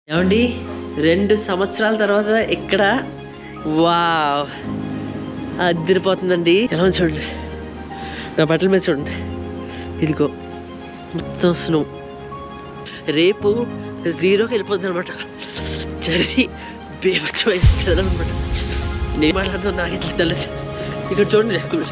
ఏమండి రెండు సంవత్సరాల తర్వాత ఇక్కడ వా అదిరిపోతుందండి ఎలా ఉంది చూడండి నా బట్టల మీద చూడండి ఇదిగో మొత్తం స్నో రేపు జీరోకి వెళ్ళిపోతుంది అనమాట చలి బేబచ్చమైంది అనమాట నేను మాట్లాడుతున్నా నాకే తెలియదు ఇక్కడ చూడండి స్కూల్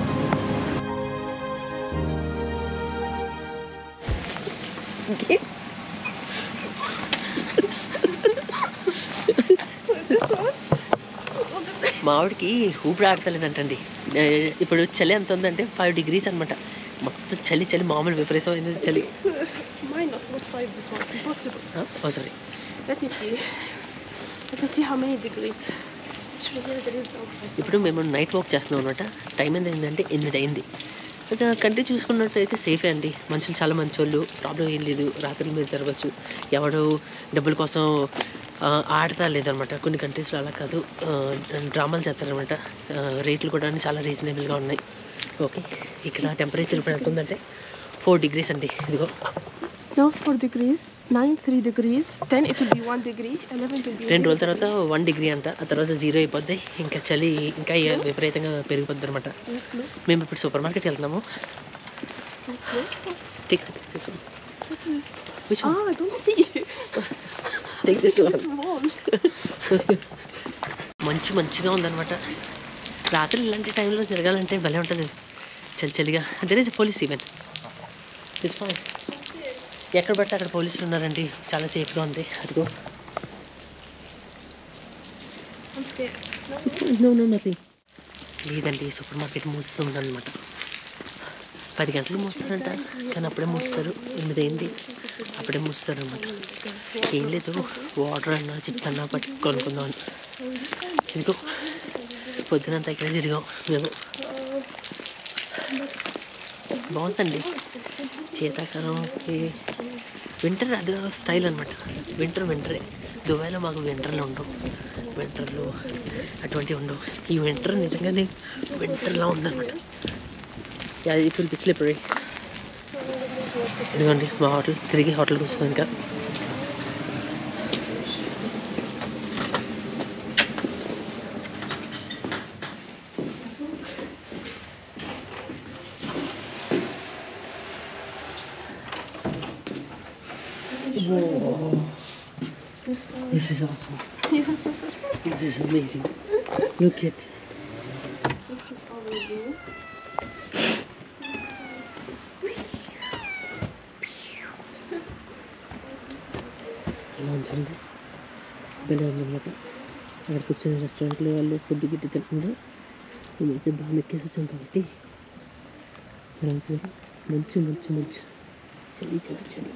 మామిడికి ఊపిరి ఆడతలేదంటండి ఏ, ఇప్పుడు చలి ఎంత ఉందంటే ఫైవ్ డిగ్రీస్ అనమాట మొత్తం చలి చలి మామూలు విపరీతమైనది చలి Minus, not five this one. Impossible. Oh sorry Let me see. Let me see how many degrees. Actually, here there is dog size. ఇప్పుడు మేము నైట్ వాక్ చేస్తున్నాం అనమాట టైం ఎంత అయిందంటే ఎనిమిది అయింది ఇంకా కంటే చూసుకున్నట్టయితే సేఫే అండి మనుషులు చాలా మంచోళ్ళు ప్రాబ్లం ఏం లేదు రాత్రి మీరు జరగచ్చు ఎవడు డబ్బుల కోసం ఆ, ఆడతా లేదనమాట కొన్ని కంట్రీస్లో అలా కాదు ఆ, డ్రామాలు చేస్తారనమాట ఆ, రేట్లు కూడా చాలా రీజనబుల్గా ఉన్నాయి ఓకే ఇక్కడ టెంపరేచర్ ఇప్పుడు ఎంత ఉందంటే ఫోర్ డిగ్రీస్ అండి ఇదిగో No, 4 degrees, 9, 3 degrees, 10 it will be 1 degree, 11 will be. రెండు రోజుల తర్వాత వన్ డిగ్రీ అంట ఆ తర్వాత జీరో అయిపోద్ది ఇంకా చలి ఇంకా విపరీతంగా పెరిగిపోద్ది అనమాట Is it close? మేము ఇప్పుడు సూపర్ మార్కెట్కి వెళ్తున్నాము Is it close? Take this one. What's this? Which one? Ah, I don't see. Take this one. It's small. మంచు మంచిగా ఉందన్నమాట రాత్రి ఇలాంటి టైంలో జరగాలంటే భలే ఉంటుంది చలి చలిగా there is police even this fine ఎక్కడ పడితే అక్కడ పోలీసులు ఉన్నారండి చాలా సేఫ్గా ఉంది అదిగో I'm scared. No no nothing లేదండి సూపర్ మార్కెట్ మూస్తుందన్నమాట పది గంటలు మూస్తారంట కానీ అప్పుడే మూస్తారు ఎనిమిది అయింది అప్పుడే మూస్తారు అనమాట ఏం లేదు వాటర్ అన్నా చిప్స్ అన్నా పట్టి కొనుక్కుందాం అని ఇదిగో పొద్దునంతా ఇక్కడే తిరిగాం మేము బాగుందండి శీతాకాలం వింటర్ అది స్టైల్ అనమాట వింటర్ వింటరే దుబాయ్లో మాకు వింటర్లు ఉండవు వింటర్లు అటువంటివి ఉండవు ఈ వింటర్ నిజంగానే వింటర్లా ఉందన్నమాట ఇది ఫుల్ స్లిపరీ ఇదిగోండి మా హోటల్ తిరిగి హోటల్కి వస్తాం ఇంకా This is awesome. This is amazing. Look at ఎలా ఉంచండి భలే ఉందన్నమాట అక్కడ కూర్చొని రెస్టారెంట్లో వాళ్ళు ఫుడ్ గిట్టి తింటున్నారు మేమైతే బాగా మెక్కేసేసాం కాబట్టి ఎలా ఉంచారు మంచు మంచు మంచు చలి చలి చలి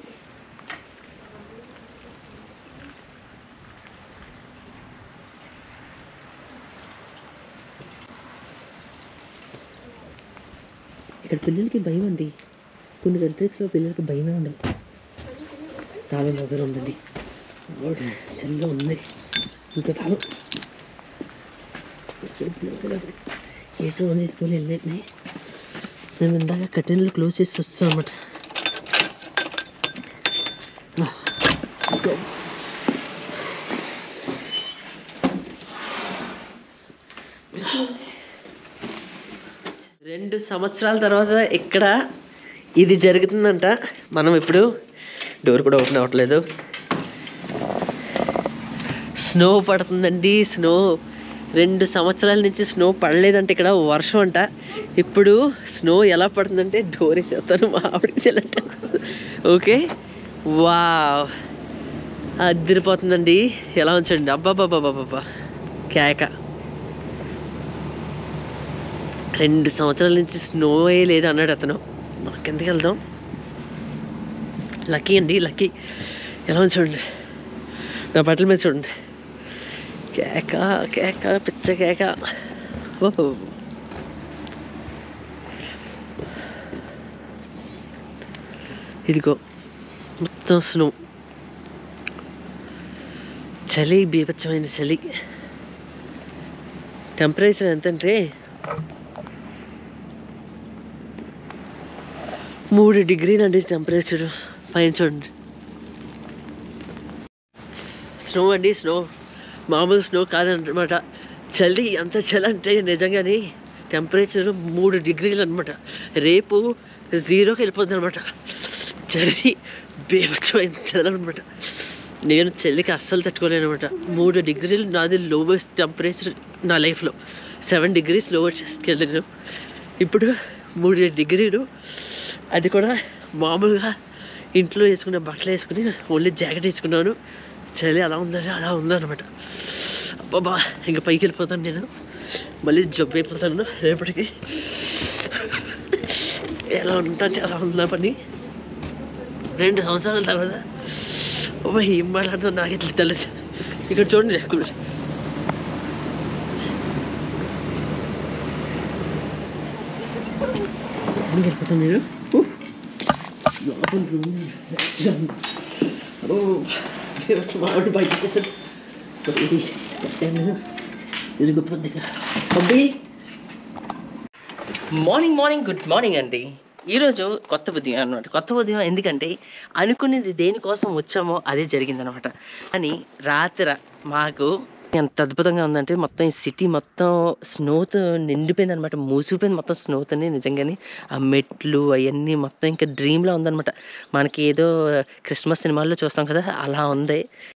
ఇక్కడ పిల్లలకి భయం అండి కొన్ని కంట్రీస్లో పిల్లలకి భయమే ఉండదు తాళం దగ్గర ఉందండి వాడు చలిలో ఉంది ఇంకా తాళం ఏటో ఆన్ చేసుకొని వెళ్ళినట్టున్నాయి మేము ఇందాక కట్టెన్లు క్లోజ్ చేసి వస్తాం అనమాట రెండు సంవత్సరాల తర్వాత ఇక్కడ ఇది జరుగుతుందంట మనం ఇప్పుడు డోర్ కూడా ఓపెన్ అవ్వట్లేదు స్నో పడుతుందండి స్నో రెండు సంవత్సరాల నుంచి స్నో పడలేదంటే ఇక్కడ వర్షం అంట ఇప్పుడు స్నో ఎలా పడుతుందంటే డోర్ వేసేస్తాను మా ఆవిడకి చెల్లంట ఓకే వా అదిరిపోతుందండి ఎలా ఉంచండి అబ్బాబాబాబాబా కేక రెండు సంవత్సరాల నుంచి స్నోయే లేదు అన్నాడు అతను మనకెందుకు వెళ్దాం లక్కీ అండి లక్కీ ఎలా ఉంది చూడండి నా బట్టల మీద చూడండి కేక కేక పిచ్చ కేక ఓహో ఇదిగో మొత్తం స్నో చలి బీభత్సమైన చలి టెంపరేచర్ ఎంతంటే మూడు డిగ్రీలు అండి టెంపరేచర్ పైన చూడండి స్నో అండి స్నో మామూలు స్నో కాదనమాట చలి అంత చలి అంటే నిజంగానే టెంపరేచర్ మూడు డిగ్రీలు అనమాట రేపు జీరోకి వెళ్ళిపోతుంది అనమాట చలి బేభత్సమైన చలి అనమాట నేను చలికి అస్సలు తట్టుకోలేను అనమాట మూడు డిగ్రీలు నాది లోవెస్ట్ టెంపరేచర్ నా లైఫ్లో సెవెన్ డిగ్రీస్ లోవెస్ట్ వెళ్ళాను ఇప్పుడు మూడు డిగ్రీలు అది కూడా మామూలుగా ఇంట్లో వేసుకునే బట్టలు వేసుకుని ఓన్లీ జాకెట్ వేసుకున్నాను చలి అలా ఉందని అలా ఉందన్నమాట అబ్బాబా ఇంక పైకి వెళ్ళిపోతాను నేను మళ్ళీ జబ్బు అయిపోతాను రేపటికి ఎలా ఉంటే అలా ఉందా పని రెండు సంవత్సరాల తర్వాత అబ్బా ఏం మాట్లాడినా నాకే తెలియదు ఇక్కడ చూడండి స్కూల్ వెళ్ళిపోతాను నేను ఊ. లోపల రూమ్ వచ్చాను. ఓ, దేవుడు మామిడి బయటకు వచ్చాడు. ఇది పెట్టాను. ఇదిగో పొద్దుగా. అబ్బి మార్నింగ్ మార్నింగ్ గుడ్ మార్నింగ్ అండి ఈరోజు కొత్త ఉదయం అనమాట కొత్త ఉదయం ఎందుకంటే అనుకునేది దేనికోసం వచ్చామో అదే జరిగిందనమాట అని రాత్రి మాకు ఎంత అద్భుతంగా ఉందంటే మొత్తం ఈ సిటీ మొత్తం స్నోతో నిండిపోయింది అనమాట మూసిపోయింది మొత్తం స్నోతోని నిజంగానే ఆ మెట్లు అవన్నీ మొత్తం ఇంకా డ్రీమ్లా ఉందన్నమాట మనకి ఏదో క్రిస్మస్ సినిమాల్లో చూస్తాం కదా అలా ఉంది